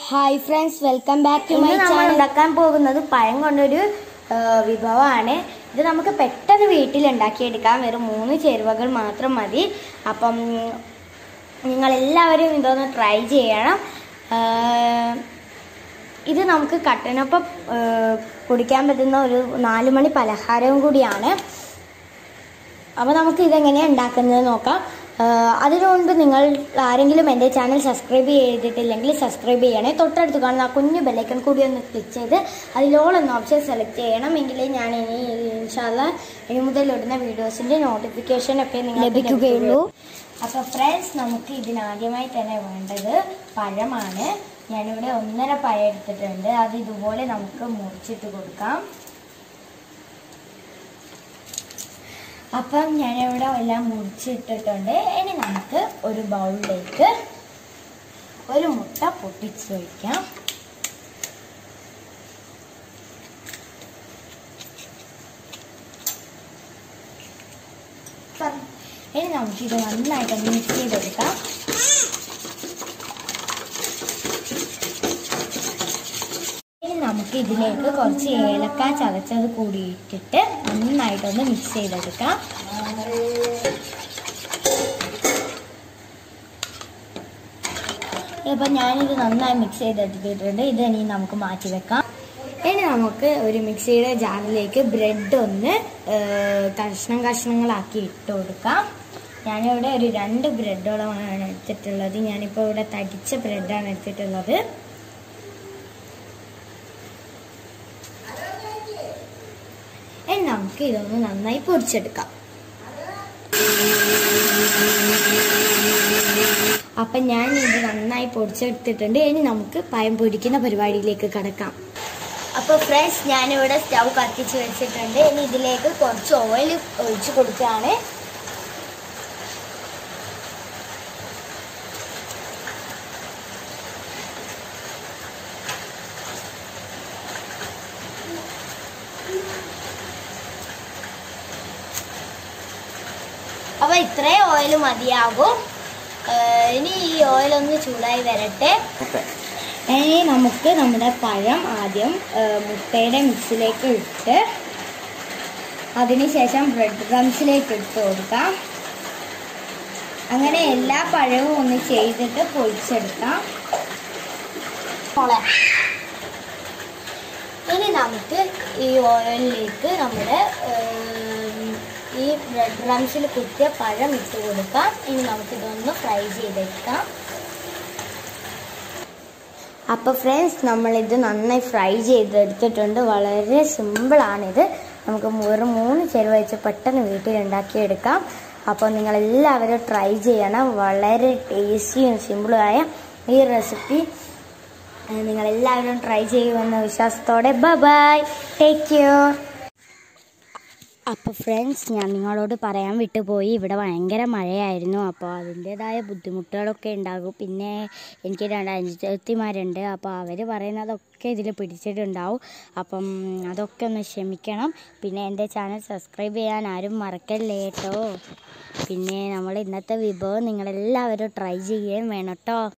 Hi friends welcome back to my ഇന്ന് നമ്മൾ channel ഉണ്ടാക്കാൻ പോകുന്നത് പഴം കൊണ്ടൊരു ആ, വിഭവമാണ് ഇത് നമുക്ക് പെട്ടെന്ന് വീട്ടിൽ ഉണ്ടാക്കിയെടുക്കാം വെറും മൂന്ന് ചേരുവകൾ മാത്രം മതി അപ്പം നിങ്ങൾ എല്ലാവരും ഇതൊന്ന് ട്രൈ ചെയ്യണം ആ, ഇത് നമുക്ക് കട്ടനൊപ്പം ആ, കുടിക്കാൻ പറ്റുന്ന ഒരു നാല് മണി പലഹാരവും കൂടിയാണ് അപ്പോൾ നമുക്ക് ഇതെങ്ങനെയാണ് ഉണ്ടാക്കുന്നത് നോക്കാം ആഹ് അതിനു മുൻപ് നിങ്ങൾ ആരെങ്കിലും എൻ്റെ ചാനൽ സബ്സ്ക്രൈബ് ചെയ്തിട്ടില്ലെങ്കിൽ സബ്സ്ക്രൈബ് ചെയ്യണേ തൊട്ടടുത്ത് കാണുന്ന ആ കുഞ്ഞു ബെല്ലൈക്കൺ കൂടി ഒന്ന് ക്ലിക്ക് ചെയ്ത് അതിലോൾ എന്ന ഓപ്ഷൻ സെലക്ട് ചെയ്യണം എങ്കിലേ ഞാൻ ഇനി ഇൻഷാല്ല ഇനി മുതൽ ഇടുന്ന വീഡിയോസിൻ്റെ നോട്ടിഫിക്കേഷൻ ഒക്കെ നിങ്ങൾക്ക് ലഭിക്കുകയുള്ളൂ. അപ്പോൾ ഫ്രണ്ട്സ് നമുക്ക് ഇതിനാദ്യമായി തന്നെ വേണ്ടത് പഴമാണ് ഞാനിവിടെ ഒന്നര പഴം എടുത്തിട്ടുണ്ട് അത് ഇതുപോലെ നമുക്ക് മുറിച്ചിട്ട് കൊടുക്കാം അപ്പം ഞാനിവിടെ എല്ലാം മുറിച്ചിട്ടിട്ടുണ്ട് ഇനി നമുക്ക് ഒരു ബൗളിലേക്ക് ഒരു മുട്ട പൊട്ടിച്ച് വയ്ക്കാം അപ്പം ഇനി നമുക്കിത് നന്നായിട്ട് മിക്സ് ചെയ്തെടുക്കാം ഇനി നമുക്ക് ഇതിലേക്ക് കുറച്ച് ഏലക്ക ചതച്ചത് കൂടി ഇട്ടിട്ട് നന്നായിട്ടൊന്ന് മിക്സ് ചെയ്തെടുക്കാം ഇപ്പം ഞാനിത് നന്നായി മിക്സ് ചെയ്തെടുത്തിട്ടുണ്ട് ഇത് ഇനി നമുക്ക് മാറ്റി വെക്കാം ഇനി നമുക്ക് ഒരു മിക്സിയുടെ ജാറിലേക്ക് ബ്രെഡ് ഒന്ന് ഏഹ്, കഷ്ണം കഷ്ണങ്ങളാക്കി ഇട്ട് കൊടുക്കാം ഞാനിവിടെ ഒരു രണ്ട് ബ്രെഡോളമാണ് എടുത്തിട്ടുള്ളത് ഞാനിപ്പോൾ ഇവിടെ തടിച്ച ബ്രെഡാണ് എടുത്തിട്ടുള്ളത് ഇനി നമുക്ക് ഇതൊന്ന് നന്നായി പൊടിച്ചെടുക്കാം അപ്പം ഞാൻ ഇത് നന്നായി പൊടിച്ചെടുത്തിട്ടുണ്ട് ഇനി നമുക്ക് പഴം പൊടിക്കുന്ന പരിപാടിയിലേക്ക് കടക്കാം അപ്പോൾ ഫ്രണ്ട്സ് ഞാനിവിടെ സ്റ്റൗ കത്തിച്ച് വെച്ചിട്ടുണ്ട് ഇനി ഇതിലേക്ക് കുറച്ച് ഓയിൽ ഒഴിച്ച് കൊടുക്കുകയാണ് അപ്പോൾ ഇത്രയും ഓയിൽ മതിയാകും ഏഹ് ഇനി ഈ ഓയിൽ ഒന്ന് ചൂടായി വരട്ടെ ഇനി നമുക്ക് നമ്മുടെ പഴം ആദ്യം ഏഹ് മുട്ടയുടെ മിക്സിലേക്ക് ഇട്ട് അതിനുശേഷം ബ്രെഡ് ക്രംസിലേക്ക് ഇട്ട് കൊടുക്കാം അങ്ങനെ എല്ലാ പഴവും ഒന്ന് ചെയ്തിട്ട് പൊളിച്ചെടുക്കാം മോളെ ഇനി നമുക്ക് ഈ ഓയിലിലേക്ക് നമ്മുടെ ഏം, ഈ ബ്രെഡ് ക്രംസിൽ കുത്തിയ പഴം ഇട്ട് കൊടുക്കാം ഇനി നമുക്കിതൊന്ന് ഫ്രൈ ചെയ്തെടുക്കാം അപ്പോൾ ഫ്രണ്ട്സ് നമ്മളിത് നന്നായി ഫ്രൈ ചെയ്തെടുത്തിട്ടുണ്ട് വളരെ സിമ്പിളാണിത് നമുക്ക് വെറും മൂന്ന് ചേരുവ വെച്ച് പെട്ടെന്ന് വീട്ടിൽ ഉണ്ടാക്കിയെടുക്കാം അപ്പോൾ നിങ്ങളെല്ലാവരും ട്രൈ ചെയ്യണം വളരെ ടേസ്റ്റിയും സിമ്പിളുമായ ഈ റെസിപ്പി നിങ്ങളെല്ലാവരും ട്രൈ ചെയ്യുമെന്ന വിശ്വാസത്തോടെ ബൈ ബൈ ടേക്ക് കെയർ അപ്പോൾ ഫ്രണ്ട്സ് ഞാൻ നിങ്ങളോട് പറയാൻ വിട്ടുപോയി ഇവിടെ ഭയങ്കര മഴയായിരുന്നു അപ്പോൾ അതിൻ്റേതായ ബുദ്ധിമുട്ടുകളൊക്കെ ഉണ്ടാകും പിന്നെ എനിക്ക് രണ്ട് അഞ്ചത്തിമാരുണ്ട് അപ്പോൾ അവർ പറയുന്നതൊക്കെ ഇതിൽ പിടിച്ചിട്ടുണ്ടാവും അപ്പം അതൊക്കെ ഒന്ന് ക്ഷമിക്കണം പിന്നെ എൻ്റെ ചാനൽ സബ്സ്ക്രൈബ് ചെയ്യാൻ ആരും മറക്കല്ലേ കേട്ടോ പിന്നെ നമ്മൾ ഇന്നത്തെ വിഭവം നിങ്ങളെല്ലാവരും ട്രൈ ചെയ്യുകയും വേണം കേട്ടോ